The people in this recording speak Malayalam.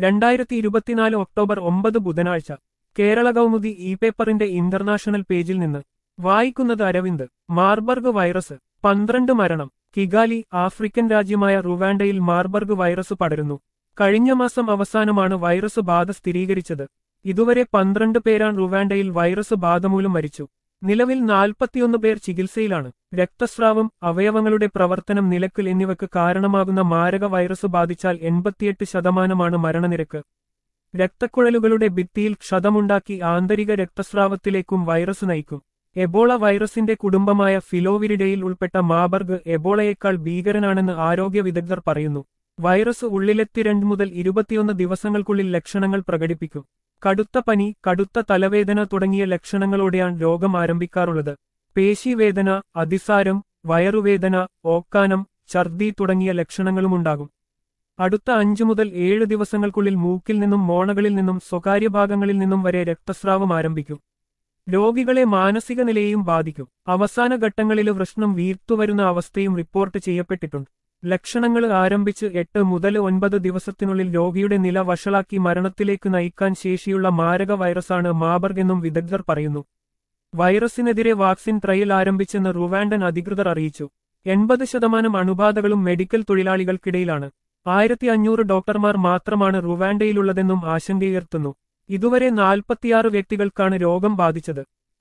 രണ്ടായിരത്തി ഇരുപത്തിനാല് ഒക്ടോബർ ഒമ്പത് ബുധനാഴ്ച കേരള കൗമുദി ഇ പേപ്പറിന്റെ ഇന്റർനാഷണൽ പേജിൽ നിന്ന് വായിക്കുന്നത് അരവിന്ദ് മാർബർഗ് വൈറസ് പന്ത്രണ്ട് മരണം കിഗാലി ആഫ്രിക്കൻ രാജ്യമായ റുവാൻഡയിൽ മാർബർഗ് വൈറസ് പടരുന്നു കഴിഞ്ഞ മാസം അവസാനമാണ് വൈറസ് ബാധ സ്ഥിരീകരിച്ചത് ഇതുവരെ പന്ത്രണ്ട് പേരാണ് റുവാൻഡയിൽ വൈറസ് ബാധ മൂലം മരിച്ചു നിലവിൽ നാൽപ്പത്തിയൊന്ന് പേർ ചികിത്സയിലാണ് രക്തസ്രാവം അവയവങ്ങളുടെ പ്രവർത്തനം നിലക്കൽ എന്നിവയ്ക്ക് കാരണമാകുന്ന മാരക വൈറസ് ബാധിച്ചാൽ എൺപത്തിയെട്ട് ശതമാനമാണ് മരണനിരക്ക് രക്തക്കുഴലുകളുടെ ഭിത്തിയിൽ ക്ഷതമുണ്ടാക്കി ആന്തരിക രക്തസ്രാവത്തിലേക്കും വൈറസ് നയിക്കും എബോള വൈറസിന്റെ കുടുംബമായ ഫിലോവിരിഡയിൽ ഉൾപ്പെട്ട മാബർഗ് എബോളയേക്കാൾ ഭീകരനാണെന്ന് ആരോഗ്യ വിദഗ്ധർ പറയുന്നു വൈറസ് ഉള്ളിലെത്തി രണ്ട് മുതൽ ഇരുപത്തിയൊന്ന് ദിവസങ്ങൾക്കുള്ളിൽ ലക്ഷണങ്ങൾ പ്രകടിപ്പിക്കും കടുത്ത പനി കടുത്ത തലവേദന തുടങ്ങിയ ലക്ഷണങ്ങളോടെയാണ് രോഗം ആരംഭിക്കാറുള്ളത് പേശിവേദന അതിസാരം വയറുവേദന ഓക്കാനം ഛർദി തുടങ്ങിയ ലക്ഷണങ്ങളുമുണ്ടാകും അടുത്ത അഞ്ചു മുതൽ ഏഴ് ദിവസങ്ങൾക്കുള്ളിൽ മൂക്കിൽ നിന്നും മോണകളിൽ നിന്നും സ്വകാര്യ ഭാഗങ്ങളിൽ നിന്നും വരെ രക്തസ്രാവം ആരംഭിക്കും രോഗികളെ മാനസിക നിലയെയും ബാധിക്കും അവസാന ഘട്ടങ്ങളിൽ വൃഷ്ണം വീർത്തുവരുന്ന അവസ്ഥയും റിപ്പോർട്ട് ചെയ്യപ്പെട്ടിട്ടുണ്ട് ലക്ഷണങ്ങൾ ആരംഭിച്ച് എട്ട് മുതൽ ഒൻപത് ദിവസത്തിനുള്ളിൽ രോഗിയുടെ നില വഷളാക്കി മരണത്തിലേക്ക് നയിക്കാൻ ശേഷിയുള്ള മാരക വൈറസാണ് മാബർഗ് എന്നും വിദഗ്ധർ പറയുന്നു വൈറസിനെതിരെ വാക്സിൻ ട്രയൽ ആരംഭിച്ചെന്ന് റുവാൻഡൻ അധികൃതർ അറിയിച്ചു എൺപത് ശതമാനം അണുബാധകളും മെഡിക്കൽ തൊഴിലാളികൾക്കിടയിലാണ് ആയിരത്തി അഞ്ഞൂറ് ഡോക്ടർമാർ മാത്രമാണ് റുവാൻഡയിലുള്ളതെന്നും ആശങ്കയുയർത്തുന്നു ഇതുവരെ നാൽപ്പത്തിയാറ് വ്യക്തികൾക്കാണ് രോഗം ബാധിച്ചത്